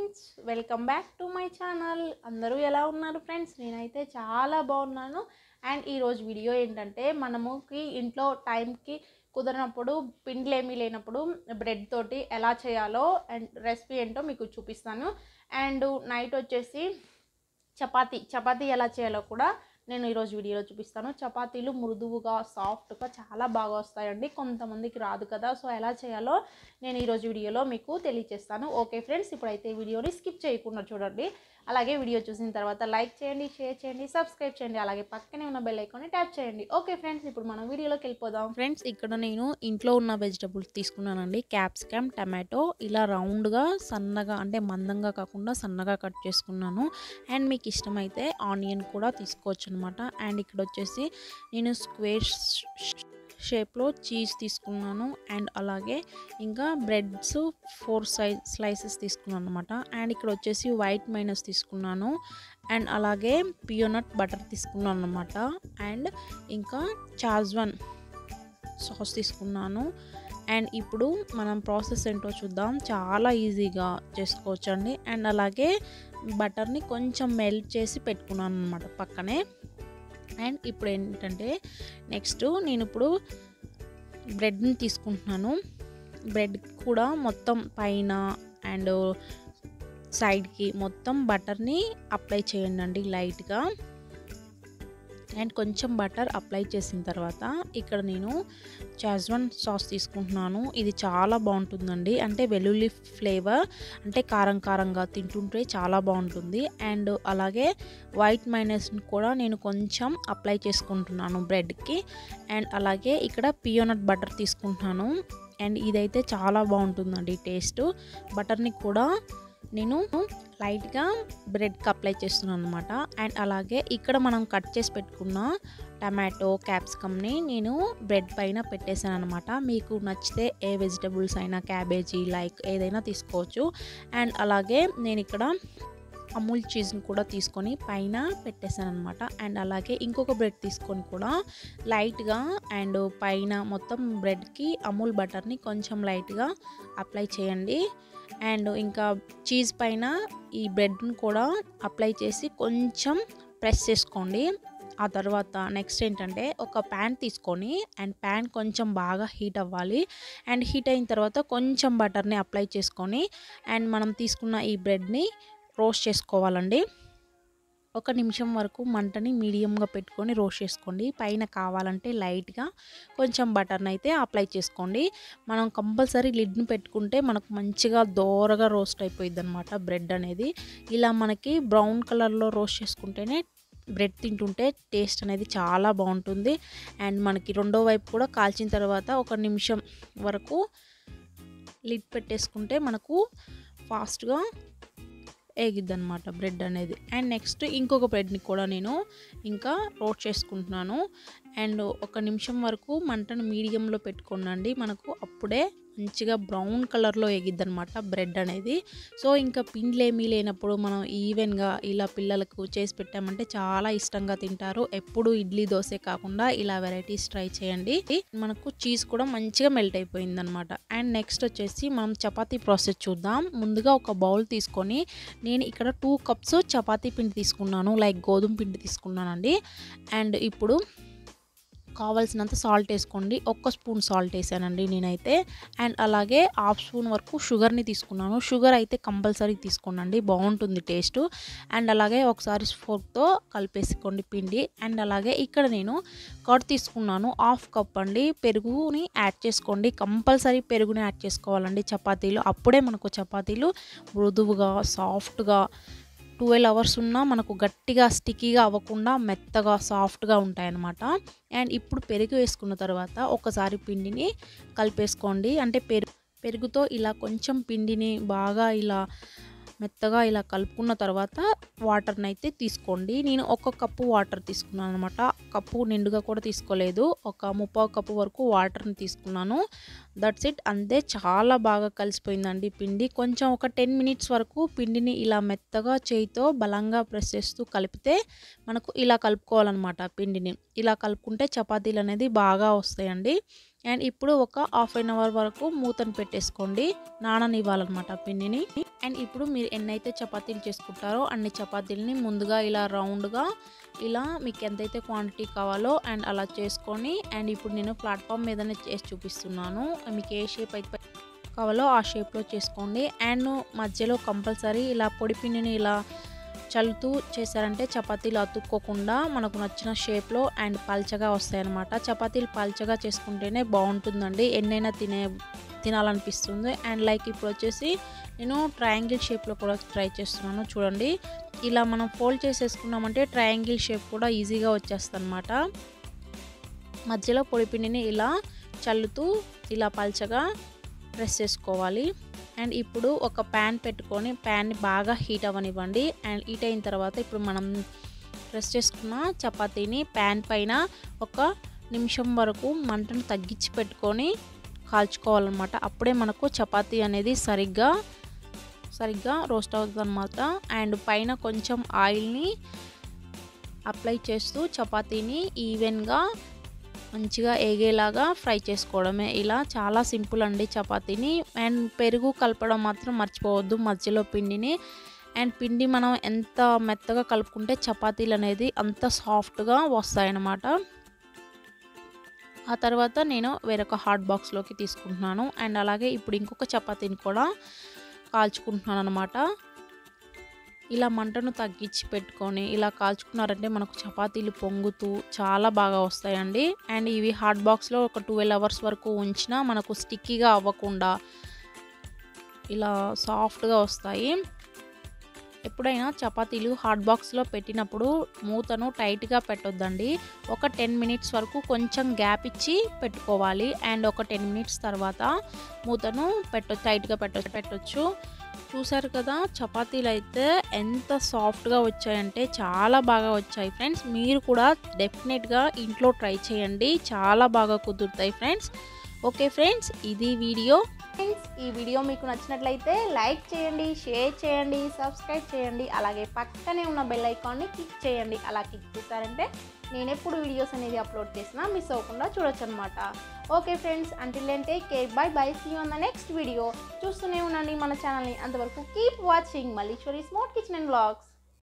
friends welcome back to my channel అందరూ ఎలా ఉన్నారు ఫ్రెండ్స్ నేనైతే చాలా బాగున్నాను అండ్ ఈరోజు వీడియో ఏంటంటే మనముకి ఇంట్లో టైంకి కుదరినప్పుడు పిండిలు ఏమీ లేనప్పుడు బ్రెడ్ తోటి ఎలా చేయాలో అండ్ రెసిపీ ఏంటో మీకు చూపిస్తాను అండ్ నైట్ వచ్చేసి చపాతీ చపాతీ ఎలా చేయాలో కూడా నేను ఈరోజు వీడియోలో చూపిస్తాను చపాతీలు మృదువుగా సాఫ్ట్గా చాలా బాగా వస్తాయండి కొంతమందికి రాదు కదా సో ఎలా చేయాలో నేను ఈరోజు వీడియోలో మీకు తెలియజేస్తాను ఓకే ఫ్రెండ్స్ ఇప్పుడైతే వీడియోని స్కిప్ చేయకుండా చూడండి అలాగే వీడియో చూసిన తర్వాత లైక్ చేయండి షేర్ చేయండి సబ్స్క్రైబ్ చేయండి అలాగే పక్కనే ఉన్న బెల్ ఐకాన్ని ట్యాప్ చేయండి ఓకే ఫ్రెండ్స్ ఇప్పుడు మనం వీడియోలోకి వెళ్ళిపోదాం ఫ్రెండ్స్ ఇక్కడ నేను ఇంట్లో ఉన్న వెజిటబుల్స్ తీసుకున్నానండి క్యాప్సికమ్ టమాటో ఇలా రౌండ్గా సన్నగా అంటే మందంగా కాకుండా సన్నగా కట్ చేసుకున్నాను అండ్ మీకు ఇష్టమైతే ఆనియన్ కూడా తీసుకోవచ్చు అనమాట అండ్ ఇక్కడ వచ్చేసి నేను స్క్వేర్ షేప్లో చీజ్ తీసుకున్నాను అండ్ అలాగే ఇంకా బ్రెడ్స్ ఫోర్ సైజ్ స్లైసెస్ తీసుకున్నాను అనమాట అండ్ ఇక్కడ వచ్చేసి వైట్ మైనస్ తీసుకున్నాను అండ్ అలాగే పియోనట్ బటర్ తీసుకున్నాను అనమాట అండ్ ఇంకా చాజ్వన్ సాస్ తీసుకున్నాను అండ్ ఇప్పుడు మనం ప్రాసెస్ ఏంటో చూద్దాం చాలా ఈజీగా చేసుకోవచ్చండి అండ్ అలాగే బటర్ని కొంచెం మెల్ట్ చేసి పెట్టుకున్నాను అనమాట పక్కనే అండ్ ఇప్పుడు ఏంటంటే నెక్స్ట్ నేను ఇప్పుడు బ్రెడ్ని తీసుకుంటున్నాను బ్రెడ్ కూడా మొత్తం పైన అండ్ సైడ్కి మొత్తం బటర్ని అప్లై చేయండి అండి లైట్గా అండ్ కొంచెం బటర్ అప్లై చేసిన తర్వాత ఇక్కడ నేను చాజ్వన్ సాస్ తీసుకుంటున్నాను ఇది చాలా బాగుంటుందండి అంటే వెల్లుల్లి ఫ్లేవర్ అంటే కారం కారంగా తింటుంటే చాలా బాగుంటుంది అండ్ అలాగే వైట్ మైనస్ని కూడా నేను కొంచెం అప్లై చేసుకుంటున్నాను బ్రెడ్కి అండ్ అలాగే ఇక్కడ పియోనట్ బటర్ తీసుకుంటున్నాను అండ్ ఇదైతే చాలా బాగుంటుందండి టేస్ట్ బటర్ని కూడా నేను లైట్గా బ్రెడ్కి అప్లై చేస్తున్నాను అనమాట అండ్ అలాగే ఇక్కడ మనం కట్ చేసి పెట్టుకున్న టమాటో క్యాప్సికమ్ని నేను బ్రెడ్ పైన పెట్టేశాను అనమాట మీకు నచ్చితే ఏ వెజిటబుల్స్ అయినా క్యాబేజీ లైక్ ఏదైనా తీసుకోవచ్చు అండ్ అలాగే నేను ఇక్కడ అమూల్ చీజ్ని కూడా తీసుకొని పైన పెట్టేశాను అనమాట అండ్ అలాగే ఇంకొక బ్రెడ్ తీసుకొని కూడా లైట్గా అండ్ పైన మొత్తం బ్రెడ్కి అమూల్ బటర్ని కొంచెం లైట్గా అప్లై చేయండి అండ్ ఇంకా చీజ్ పైన ఈ బ్రెడ్ని కూడా అప్లై చేసి కొంచెం ప్రెస్ చేసుకోండి ఆ తర్వాత నెక్స్ట్ ఏంటంటే ఒక ప్యాన్ తీసుకొని అండ్ ప్యాన్ కొంచెం బాగా హీట్ అవ్వాలి అండ్ హీట్ అయిన తర్వాత కొంచెం బటర్ని అప్లై చేసుకొని అండ్ మనం తీసుకున్న ఈ బ్రెడ్ని రోస్ట్ చేసుకోవాలండి ఒక నిమిషం వరకు మంటని మీడియంగా పెట్టుకొని రోస్ట్ చేసుకోండి పైన కావాలంటే లైట్గా కొంచెం బటర్ని అయితే అప్లై చేసుకోండి మనం కంపల్సరీ లిడ్ని పెట్టుకుంటే మనకు మంచిగా దోరగా రోస్ట్ అయిపోయింది అనమాట బ్రెడ్ అనేది ఇలా మనకి బ్రౌన్ కలర్లో రోస్ట్ చేసుకుంటేనే బ్రెడ్ తింటుంటే టేస్ట్ అనేది చాలా బాగుంటుంది అండ్ మనకి రెండో వైపు కూడా కాల్చిన తర్వాత ఒక నిమిషం వరకు లిడ్ పెట్టేసుకుంటే మనకు ఫాస్ట్గా వేగిద్ది అనమాట బ్రెడ్ అనేది అండ్ నెక్స్ట్ ఇంకొక బ్రెడ్ని కూడా నేను ఇంకా రోస్ట్ చేసుకుంటున్నాను అండ్ ఒక నిమిషం వరకు మంటను మీడియంలో పెట్టుకోండి మనకు అప్పుడే మంచిగా బ్రౌన్ కలర్లో ఎగిద్ది అనమాట బ్రెడ్ అనేది సో ఇంకా పిండ్లు ఏమీ లేనప్పుడు మనం ఈవెన్గా ఇలా పిల్లలకు చేసి పెట్టామంటే చాలా ఇష్టంగా తింటారు ఎప్పుడు ఇడ్లీ దోశ కాకుండా ఇలా వెరైటీస్ ట్రై చేయండి మనకు చీజ్ కూడా మంచిగా మెల్ట్ అయిపోయింది అనమాట అండ్ నెక్స్ట్ వచ్చేసి మనం చపాతీ ప్రాసెస్ చూద్దాం ముందుగా ఒక బౌల్ తీసుకొని నేను ఇక్కడ టూ కప్స్ చపాతీ పిండి తీసుకున్నాను లైక్ గోధుమ పిండి తీసుకున్నానండి అండ్ ఇప్పుడు కావాల్సినంత సాల్ట్ వేసుకోండి ఒక్క స్పూన్ సాల్ట్ వేసానండి నేనైతే అండ్ అలాగే హాఫ్ స్పూన్ వరకు షుగర్ని తీసుకున్నాను షుగర్ అయితే కంపల్సరీ తీసుకోండి బాగుంటుంది టేస్ట్ అండ్ అలాగే ఒకసారి ఫోర్క్తో కలిపేసుకోండి పిండి అండ్ అలాగే ఇక్కడ నేను కట్ తీసుకున్నాను హాఫ్ కప్ అండి పెరుగుని యాడ్ చేసుకోండి కంపల్సరీ పెరుగుని యాడ్ చేసుకోవాలండి చపాతీలు అప్పుడే మనకు చపాతీలు మృదువుగా సాఫ్ట్గా ట్వెల్వ్ అవర్స్ ఉన్నా మనకు గట్టిగా స్టిక్కీగా అవ్వకుండా మెత్తగా సాఫ్ట్గా ఉంటాయన్నమాట అండ్ ఇప్పుడు పెరుగు వేసుకున్న తర్వాత ఒకసారి పిండిని కలిపేసుకోండి అంటే పెరుగు పెరుగుతో ఇలా కొంచెం పిండిని బాగా ఇలా మెత్తగా ఇలా కలుపుకున్న తర్వాత వాటర్ని అయితే తీసుకోండి నేను ఒక కప్పు వాటర్ తీసుకున్నాను అనమాట కప్పు నిండుగా కూడా తీసుకోలేదు ఒక ముప్పావు కప్పు వరకు వాటర్ని తీసుకున్నాను దట్స్ ఇట్ అంతే చాలా బాగా కలిసిపోయిందండి పిండి కొంచెం ఒక టెన్ మినిట్స్ వరకు పిండిని ఇలా మెత్తగా చేయితో బలంగా ప్రెస్ చేస్తూ కలిపితే మనకు ఇలా కలుపుకోవాలన్నమాట పిండిని ఇలా కలుపుకుంటే చపాతీలు అనేది బాగా వస్తాయండి అండ్ ఇప్పుడు ఒక హాఫ్ అన్ అవర్ వరకు మూతను పెట్టేసుకోండి నాననివ్వాలన్నమాట పిండిని అండ్ ఇప్పుడు మీరు ఎన్నైతే చపాతీలు చేసుకుంటారో అన్ని చపాతీలని ముందుగా ఇలా రౌండ్గా ఇలా మీకు ఎంతైతే క్వాంటిటీ కావాలో అండ్ అలా చేసుకొని అండ్ ఇప్పుడు నేను ప్లాట్ఫామ్ మీదనే చేసి చూపిస్తున్నాను మీకు ఏ షేప్ అయితే కావాలో ఆ షేప్లో చేసుకోండి అండ్ మధ్యలో కంపల్సరీ ఇలా పొడి పిండిని ఇలా చల్లుతూ చేశారంటే చపాతీలు అతుక్కోకుండా మనకు నచ్చిన షేప్లో అండ్ పల్చగా వస్తాయన్నమాట చపాతీలు పల్చగా చేసుకుంటేనే బాగుంటుందండి ఎన్నైనా తినే తినాలనిపిస్తుంది అండ్ లైక్ ఇప్పుడు వచ్చేసి నేను ట్రయాంగిల్ షేప్లో కూడా ట్రై చేస్తున్నాను చూడండి ఇలా మనం ఫోల్డ్ చేసేసుకున్నామంటే ట్రయాంగిల్ షేప్ కూడా ఈజీగా వచ్చేస్తుంది అనమాట మధ్యలో పొడిపిండిని ఇలా చల్లుతూ ఇలా పల్చగా ప్రెస్ చేసుకోవాలి అండ్ ఇప్పుడు ఒక ప్యాన్ పెట్టుకొని ప్యాన్ని బాగా హీట్ అవ్వనివ్వండి అండ్ హీట్ అయిన తర్వాత ఇప్పుడు మనం ప్రెస్ చేసుకున్న చపాతీని ప్యాన్ పైన ఒక నిమిషం వరకు మంటను తగ్గించి పెట్టుకొని కాల్చుకోవాలన్నమాట అప్పుడే మనకు చపాతీ అనేది సరిగ్గా సరిగ్గా రోస్ట్ అవుతుంది అనమాట అండ్ పైన కొంచెం ఆయిల్ని అప్లై చేస్తూ చపాతీని ఈవెన్గా మంచిగా ఏగేలాగా ఫ్రై చేసుకోవడమే ఇలా చాలా సింపుల్ అండి చపాతీని అండ్ పెరుగు కలపడం మాత్రం మర్చిపోవద్దు మధ్యలో పిండిని అండ్ పిండి మనం ఎంత మెత్తగా కలుపుకుంటే చపాతీలు అనేది అంత సాఫ్ట్గా వస్తాయన్నమాట ఆ తర్వాత నేను వేరొక హాట్ బాక్స్లోకి తీసుకుంటున్నాను అండ్ అలాగే ఇప్పుడు ఇంకొక చపాతీని కూడా కాల్చుకుంటున్నాను అనమాట ఇలా మంటను తగ్గించి పెట్టుకొని ఇలా కాల్చుకున్నారంటే మనకు చపాతీలు పొంగుతూ చాలా బాగా వస్తాయండి అండ్ ఇవి హాట్ బాక్స్లో ఒక ట్వెల్వ్ అవర్స్ వరకు ఉంచినా మనకు స్టిక్కీగా అవ్వకుండా ఇలా సాఫ్ట్గా వస్తాయి ఎప్పుడైనా చపాతీలు హాట్ బాక్స్లో పెట్టినప్పుడు మూతను టైట్గా పెట్టొద్దండి ఒక టెన్ మినిట్స్ వరకు కొంచెం గ్యాప్ ఇచ్చి పెట్టుకోవాలి అండ్ ఒక టెన్ మినిట్స్ తర్వాత మూతను పెట్ట టైట్గా పెట్ట పెట్టొచ్చు చూసారు కదా చపాతీలు అయితే ఎంత సాఫ్ట్గా వచ్చాయంటే చాలా బాగా వచ్చాయి ఫ్రెండ్స్ మీరు కూడా డెఫినెట్గా ఇంట్లో ట్రై చేయండి చాలా బాగా కుదురుతాయి ఫ్రెండ్స్ ఓకే ఫ్రెండ్స్ ఇది వీడియో ఫ్రెండ్స్ ఈ వీడియో మీకు నచ్చినట్లయితే లైక్ చేయండి షేర్ చేయండి సబ్స్క్రైబ్ చేయండి అలాగే పక్కనే ఉన్న బెల్ ఐకాన్ని క్లిక్ చేయండి అలా క్లిక్ చేశారంటే నేను ఎప్పుడు వీడియోస్ అనేది అప్లోడ్ చేసినా మిస్ అవ్వకుండా చూడొచ్చు అనమాట okay friends until then take care bye bye see on the next video చూస్తూనే ఉండండి మన ఛానల్ని అంతవరకు keep watching Malleswari smart kitchen and blogs